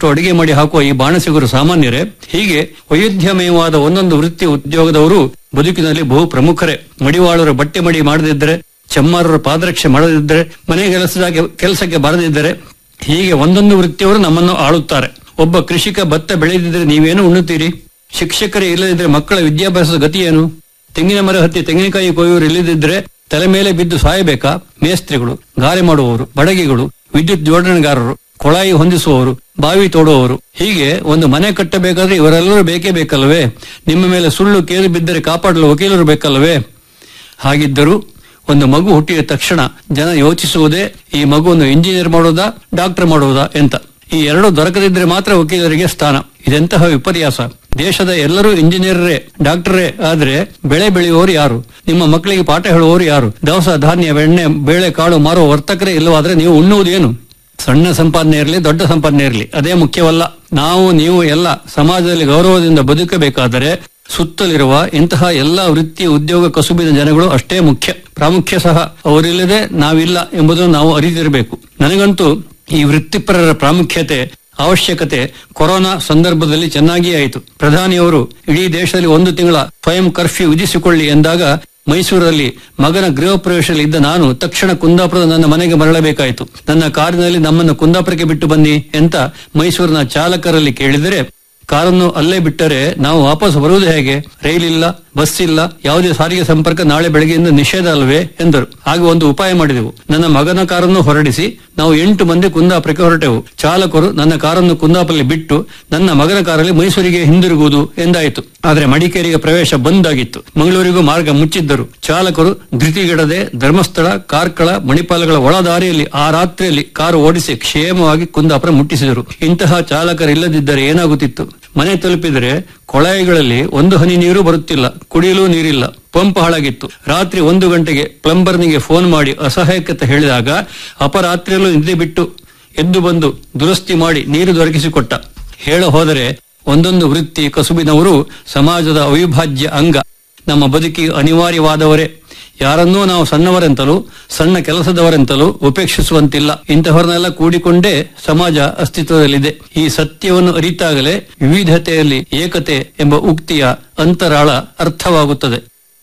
ಬೇಕಾದಷ್ಟು ಅಡಿಗೆ ಮಾಡಿ ಹಾಕುವ ಈ ಬಾಣಸಿಗರು ಸಾಮಾನ್ಯರೇ ಹೀಗೆ ವೈವಿಧ್ಯಮಯವಾದ ಒಂದೊಂದು ವೃತ್ತಿ ಉದ್ಯೋಗದವರು ಬದುಕಿನಲ್ಲಿ ಬಹು ಪ್ರಮುಖರೇ ಮಡಿವಾಳರ ಬಟ್ಟೆ ಮಡಿ ಮಾಡದಿದ್ದರೆ ಚಮ್ಮಾರರ ಪಾದರಕ್ಷೆ ಮಾಡದಿದ್ದರೆ ಮನೆ ಕೆಲಸದಾಗೆ ಕೆಲಸಕ್ಕೆ ಬರದಿದ್ದರೆ ಹೀಗೆ ಒಂದೊಂದು ವೃತ್ತಿಯವರು ನಮ್ಮನ್ನು ಆಳುತ್ತಾರೆ ಒಬ್ಬ ಕೃಷಿಕ ಭತ್ತ ಬೆಳೆದಿದ್ದರೆ ನೀವೇನು ಉಣ್ಣುತ್ತೀರಿ ಶಿಕ್ಷಕರೇ ಇಲ್ಲದಿದ್ದರೆ ಮಕ್ಕಳ ವಿದ್ಯಾಭ್ಯಾಸದ ಗತಿ ಏನು ತೆಂಗಿನ ಮರ ಹತ್ತಿ ತೆಂಗಿನಕಾಯಿ ಕೊಯ್ಯೋರು ಇಲ್ಲದಿದ್ದರೆ ತಲೆ ಮೇಲೆ ಬಿದ್ದು ಸಾಯಬೇಕಾ ಮೇಸ್ತ್ರಿಗಳು ಗಾರೆ ಮಾಡುವವರು ಬಡಗಿಗಳು ವಿದ್ಯುತ್ ಜೋಡಣೆಗಾರರು ಕೊಳಾಯಿ ಹೊಂದಿಸುವವರು ಬಾವಿ ತೋಡುವವರು ಹೀಗೆ ಒಂದು ಮನೆ ಕಟ್ಟಬೇಕಾದ್ರೆ ಇವರೆಲ್ಲರೂ ಬೇಕೇ ಬೇಕಲ್ಲವೇ ನಿಮ್ಮ ಮೇಲೆ ಸುಳ್ಳು ಕೇಳಿ ಬಿದ್ದರೆ ಕಾಪಾಡಲು ವಕೀಲರು ಬೇಕಲ್ಲವೇ ಹಾಗಿದ್ದರೂ ಒಂದು ಮಗು ಹುಟ್ಟಿದ ತಕ್ಷಣ ಜನ ಯೋಚಿಸುವುದೇ ಈ ಮಗುವನ್ನು ಇಂಜಿನಿಯರ್ ಮಾಡುವುದಾ ಡಾಕ್ಟರ್ ಮಾಡುವುದಾ ಎಂತ ಈ ಎರಡು ದೊರಕದಿದ್ರೆ ಮಾತ್ರ ವಕೀಲರಿಗೆ ಸ್ಥಾನ ಇದೆಂತಹ ವಿಪರ್ಯಾಸ ದೇಶದ ಎಲ್ಲರೂ ಇಂಜಿನಿಯರೇ ಡಾಕ್ಟರೇ ಆದ್ರೆ ಬೆಳೆ ಬೆಳೆಯುವವರು ಯಾರು ನಿಮ್ಮ ಮಕ್ಕಳಿಗೆ ಪಾಠ ಹೇಳುವವರು ಯಾರು ದವಸ ಧಾನ್ಯ ಬೆಣ್ಣೆ ಬೇಳೆ ಕಾಳು ಮಾರುವ ವರ್ತಕರೇ ಇಲ್ಲವಾದ್ರೆ ನೀವು ಉಣ್ಣುವುದೇನು ಸಣ್ಣ ಸಂಪಾದನೆ ಇರಲಿ ದೊಡ್ಡ ಸಂಪಾದನೆ ಇರಲಿ ಅದೇ ಮುಖ್ಯವಲ್ಲ ನಾವು ನೀವು ಎಲ್ಲ ಸಮಾಜದಲ್ಲಿ ಗೌರವದಿಂದ ಬದುಕಬೇಕಾದರೆ ಸುತ್ತಲಿರುವ ಇಂತಹ ಎಲ್ಲ ವೃತ್ತಿ ಉದ್ಯೋಗ ಕಸುಬಿನ ಜನಗಳು ಅಷ್ಟೇ ಮುಖ್ಯ ಪ್ರಾಮುಖ್ಯ ಸಹ ಅವರಿಲ್ಲದೆ ನಾವಿಲ್ಲ ಎಂಬುದನ್ನು ನಾವು ಅರಿತಿರಬೇಕು ನನಗಂತೂ ಈ ವೃತ್ತಿಪರರ ಪ್ರಾಮುಖ್ಯತೆ ಅವಶ್ಯಕತೆ ಕೊರೋನಾ ಸಂದರ್ಭದಲ್ಲಿ ಚೆನ್ನಾಗಿಯೇ ಆಯಿತು ಪ್ರಧಾನಿಯವರು ಇಡೀ ದೇಶದಲ್ಲಿ ಒಂದು ತಿಂಗಳ ಸ್ವಯಂ ಕರ್ಫ್ಯೂ ವಿಧಿಸಿಕೊಳ್ಳಿ ಎಂದಾಗ ಮೈಸೂರಲ್ಲಿ ಮಗನ ಗೃಹ ಪ್ರವೇಶದಲ್ಲಿ ಇದ್ದ ನಾನು ತಕ್ಷಣ ಕುಂದಾಪುರದ ನನ್ನ ಮನೆಗೆ ಮರಳಬೇಕಾಯಿತು ನನ್ನ ಕಾರಿನಲ್ಲಿ ನಮ್ಮನ್ನು ಕುಂದಾಪುರಕ್ಕೆ ಬಿಟ್ಟು ಬನ್ನಿ ಅಂತ ಮೈಸೂರಿನ ಚಾಲಕರಲ್ಲಿ ಕೇಳಿದರೆ ಕಾರನ್ನು ಅಲ್ಲೇ ಬಿಟ್ಟರೆ ನಾವು ವಾಪಸ್ ಬರುವುದು ಹೇಗೆ ರೈಲ್ ಇಲ್ಲ ಬಸ್ ಇಲ್ಲ ಯಾವುದೇ ಸಾರಿಗೆ ಸಂಪರ್ಕ ನಾಳೆ ಬೆಳಗ್ಗೆಯಿಂದ ನಿಷೇಧ ಅಲ್ವೇ ಎಂದರು ಆಗ ಒಂದು ಉಪಾಯ ಮಾಡಿದೆವು ನನ್ನ ಮಗನ ಕಾರನ್ನು ಹೊರಡಿಸಿ ನಾವು ಎಂಟು ಮಂದಿ ಕುಂದಾಪುರಕ್ಕೆ ಹೊರಟೆವು ಚಾಲಕರು ನನ್ನ ಕಾರನ್ನು ಕುಂದಾಪುರಲ್ಲಿ ಬಿಟ್ಟು ನನ್ನ ಮಗನ ಕಾರಲ್ಲಿ ಮೈಸೂರಿಗೆ ಹಿಂದಿರುಗುವುದು ಎಂದಾಯಿತು ಆದರೆ ಮಡಿಕೇರಿಗೆ ಪ್ರವೇಶ ಬಂದ್ ಆಗಿತ್ತು ಮಂಗಳೂರಿಗೂ ಮಾರ್ಗ ಮುಚ್ಚಿದ್ದರು ಚಾಲಕರು ಧೃತಿಗೆಡದೆ ಧರ್ಮಸ್ಥಳ ಕಾರ್ಕಳ ಮಣಿಪಾಲಗಳ ಒಳದಾರಿಯಲ್ಲಿ ಆ ರಾತ್ರಿಯಲ್ಲಿ ಕಾರು ಓಡಿಸಿ ಕ್ಷೇಮವಾಗಿ ಕುಂದಾಪುರ ಮುಟ್ಟಿಸಿದರು ಇಂತಹ ಚಾಲಕರಿಲ್ಲದಿದ್ದರೆ ಏನಾಗುತ್ತಿತ್ತು ಮನೆ ತಲುಪಿದರೆ ಕೊಳಾಯಿಗಳಲ್ಲಿ ಒಂದು ಹನಿ ನೀರು ಬರುತ್ತಿಲ್ಲ ಕುಡಿಯಲು ನೀರಿಲ್ಲ ಪಂಪ್ ಹಾಳಾಗಿತ್ತು ರಾತ್ರಿ ಒಂದು ಗಂಟೆಗೆ ಪ್ಲಂಬರ್ನಿಗೆ ಫೋನ್ ಮಾಡಿ ಅಸಹಾಯಕತೆ ಹೇಳಿದಾಗ ಅಪರಾತ್ರಿಯಲ್ಲೂ ನಿದ್ದೆ ಬಿಟ್ಟು ಎದ್ದು ಬಂದು ದುರಸ್ತಿ ಮಾಡಿ ನೀರು ದೊರಕಿಸಿಕೊಟ್ಟ ಹೇಳ ಹೋದರೆ ಒಂದೊಂದು ವೃತ್ತಿ ಕಸುಬಿನವರು ಸಮಾಜದ ಅವಿಭಾಜ್ಯ ಅಂಗ ನಮ್ಮ ಬದುಕಿಗೆ ಅನಿವಾರ್ಯವಾದವರೇ ಯಾರನ್ನೂ ನಾವು ಸಣ್ಣವರೆಂತಲೂ ಸಣ್ಣ ಕೆಲಸದವರೆಂತಲೂ ಉಪೇಕ್ಷಿಸುವಂತಿಲ್ಲ ಇಂತಹವರನ್ನೆಲ್ಲ ಕೂಡಿಕೊಂಡೇ ಸಮಾಜ ಅಸ್ತಿತ್ವದಲ್ಲಿದೆ ಈ ಸತ್ಯವನ್ನು ಅರಿತಾಗಲೇ ವಿವಿಧತೆಯಲ್ಲಿ ಏಕತೆ ಎಂಬ ಉಕ್ತಿಯ ಅಂತರಾಳ ಅರ್ಥವಾಗುತ್ತದೆ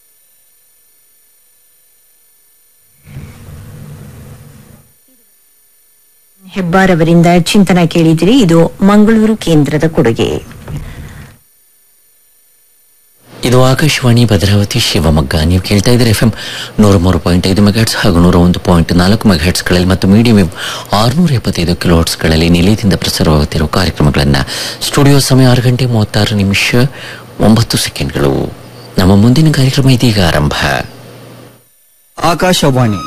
ಹೆಬ್ಬಾರವರಿಂದ ಚಿಂತನ ಕೇಳಿದಿರಿ ಇದು ಮಂಗಳೂರು ಕೇಂದ್ರದ ಕೊಡುಗೆ ಇದು ಆಕಾಶವಾಣಿ ಭದ್ರಾವತಿ ಶಿವಮೊಗ್ಗ ನೀವು ಕೇಳ್ತಾ ಇದ್ದೀರಿ ಎಫ್ ಎಂ ನೂರ ಮೂರು ಪಾಯಿಂಟ್ ಐದು ಮೆಗಾಟ್ಸ್ ಹಾಗೂ ನೂರ ಒಂದು ಪಾಯಿಂಟ್ ನಾಲ್ಕು ಮೆಗಾಟ್ಸ್ಗಳಲ್ಲಿ ಮತ್ತು ಮೀಡಿಯಂ ಎಂ ಆರುನೂರ ಎಪ್ಪತ್ತೈದು ಕಿಲೋಟ್ಸ್ಗಳಲ್ಲಿ ನಿಲಯದಿಂದ ಪ್ರಸಾರವಾಗುತ್ತಿರುವ ಕಾರ್ಯಕ್ರಮಗಳನ್ನು ಸ್ಟುಡಿಯೋ ಸಮಯ ಆರು ಗಂಟೆ ಮೂವತ್ತಾರು ನಿಮಿಷ ಒಂಬತ್ತು ಸೆಕೆಂಡ್ಗಳು ನಮ್ಮ ಮುಂದಿನ ಕಾರ್ಯಕ್ರಮ ಇದೀಗ ಆರಂಭ ಆಕಾಶವಾಣಿ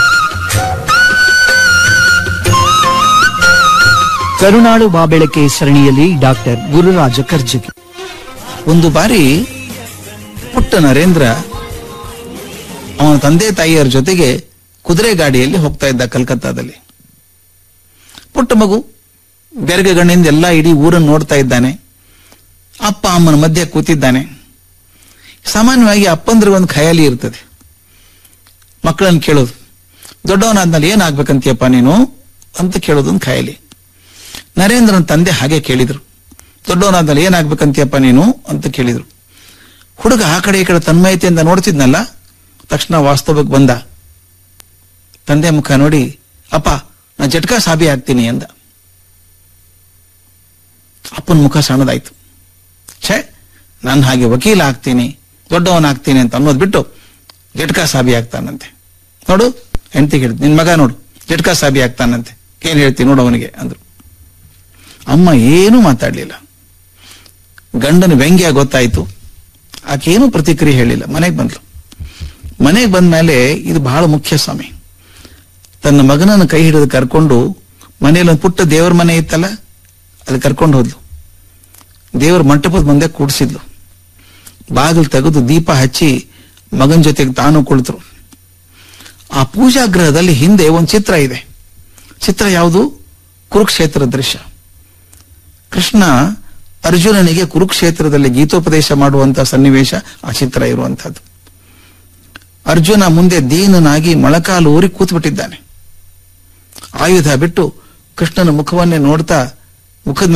ಕರುನಾಡು ಬಾಬೆಳಕೆ ಸರಣಿಯಲ್ಲಿ ಡಾಕ್ಟರ್ ಗುರುರಾಜ ಕರ್ಜಗಿ ಒಂದು ಬಾರಿ ಪುಟ್ಟ ನರೇಂದ್ರ ಅವನ ತಂದೆ ತಾಯಿಯರ ಜೊತೆಗೆ ಕುದುರೆ ಗಾಡಿಯಲ್ಲಿ ಹೋಗ್ತಾ ಇದ್ದ ಕಲ್ಕತ್ತಾದಲ್ಲಿ ಪುಟ್ಟ ಮಗು ಬೆರಗಗಣ್ಣಿಂದ ಎಲ್ಲ ಇಡೀ ಊರನ್ನು ನೋಡ್ತಾ ಇದ್ದಾನೆ ಅಪ್ಪ ಅಮ್ಮನ ಮಧ್ಯೆ ಕೂತಿದ್ದಾನೆ ಸಾಮಾನ್ಯವಾಗಿ ಅಪ್ಪಂದ್ರಿಗೆ ಒಂದು ಖಯಾಲಿ ಇರ್ತದೆ ಮಕ್ಕಳನ್ನು ಕೇಳೋದು ದೊಡ್ಡವನಾದ್ಮೇಲೆ ಏನಾಗ್ಬೇಕಂತೀಯಪ್ಪ ನೀನು ಅಂತ ಕೇಳೋದೊಂದು ಖಯಾಲಿ ನರೇಂದ್ರನ ತಂದೆ ಹಾಗೆ ಕೇಳಿದ್ರು ದೊಡ್ಡವನಾದ್ಮೇಲೆ ಏನಾಗ್ಬೇಕಂತೀಯಪ್ಪ ನೀನು ಅಂತ ಕೇಳಿದ್ರು ಹುಡುಗ ಆ ಕಡೆ ಈ ಕಡೆ ತನ್ಮಯತೆಯಿಂದ ನೋಡ್ತಿದ್ನಲ್ಲ ತಕ್ಷಣ ವಾಸ್ತವಕ್ಕೆ ಬಂದ ತಂದೆ ಮುಖ ನೋಡಿ ಅಪ್ಪ ನಾ ಜಟ್ಕಾ ಸಾಬಿ ಆಗ್ತೀನಿ ಅಂದ ಅಪ್ಪನ ಮುಖ ಸಣ್ಣದಾಯ್ತು ಛೇ ನಾನು ಹಾಗೆ ವಕೀಲ ಆಗ್ತೀನಿ ದೊಡ್ಡವನಾಗ್ತೀನಿ ಅಂತ ಅನ್ನೋದು ಬಿಟ್ಟು ಜಟ್ಕಾ ಸಾಬಿ ಆಗ್ತಾನಂತೆ ನೋಡು ಹೆಂಡತಿ ಹೇಳಿದ್ ನಿನ್ ಮಗ ನೋಡು ಜಟ್ಕಾ ಸಾಬಿ ಆಗ್ತಾನಂತೆ ಏನ್ ಹೇಳ್ತೀನಿ ನೋಡು ಅವನಿಗೆ ಅಂದ್ರು ಅಮ್ಮ ಏನೂ ಮಾತಾಡ್ಲಿಲ್ಲ ಗಂಡನ ವ್ಯಂಗ್ಯ ಗೊತ್ತಾಯ್ತು ಆಕೇನು ಪ್ರತಿಕ್ರಿಯೆ ಹೇಳಿಲ್ಲ ಮನೆಗೆ ಬಂದ್ಲು ಮನೆಗೆ ಬಂದ್ಮೇಲೆ ಇದು ಬಹಳ ಮುಖ್ಯ ಸ್ವಾಮಿ ತನ್ನ ಮಗನನ್ನು ಕೈ ಹಿಡಿದು ಕರ್ಕೊಂಡು ಮನೆಯಲ್ಲಿ ಒಂದು ಪುಟ್ಟ ದೇವರ ಮನೆ ಇತ್ತಲ್ಲ ಅಲ್ಲಿ ಕರ್ಕೊಂಡು ಹೋದ್ಲು ದೇವರ ಮಂಟಪದ ಮುಂದೆ ಕೂಡಿಸಿದ್ಲು ಬಾಗಿಲು ತೆಗೆದು ದೀಪ ಹಚ್ಚಿ ಮಗನ ಜೊತೆಗೆ ತಾನು ಕುಳಿತರು ಆ ಪೂಜಾ ಗೃಹದಲ್ಲಿ ಹಿಂದೆ ಒಂದು ಚಿತ್ರ ಇದೆ ಚಿತ್ರ ಯಾವುದು ಕುರುಕ್ಷೇತ್ರ ದೃಶ್ಯ ಕೃಷ್ಣ ಅರ್ಜುನನಿಗೆ ಕುರುಕ್ಷೇತ್ರದಲ್ಲಿ ಗೀತೋಪದೇಶ ಮಾಡುವಂತಹ ಸನ್ನಿವೇಶ ಆ ಚಿತ್ರ ಇರುವಂತಹದ್ದು ಅರ್ಜುನ ಮುಂದೆ ದೀನನಾಗಿ ಮೊಳಕಾಲು ಊರಿ ಕೂತ್ಬಿಟ್ಟಿದ್ದಾನೆ ಆಯುಧ ಬಿಟ್ಟು ಕೃಷ್ಣನ ಮುಖವನ್ನೇ ನೋಡ್ತಾ ಮುಖದ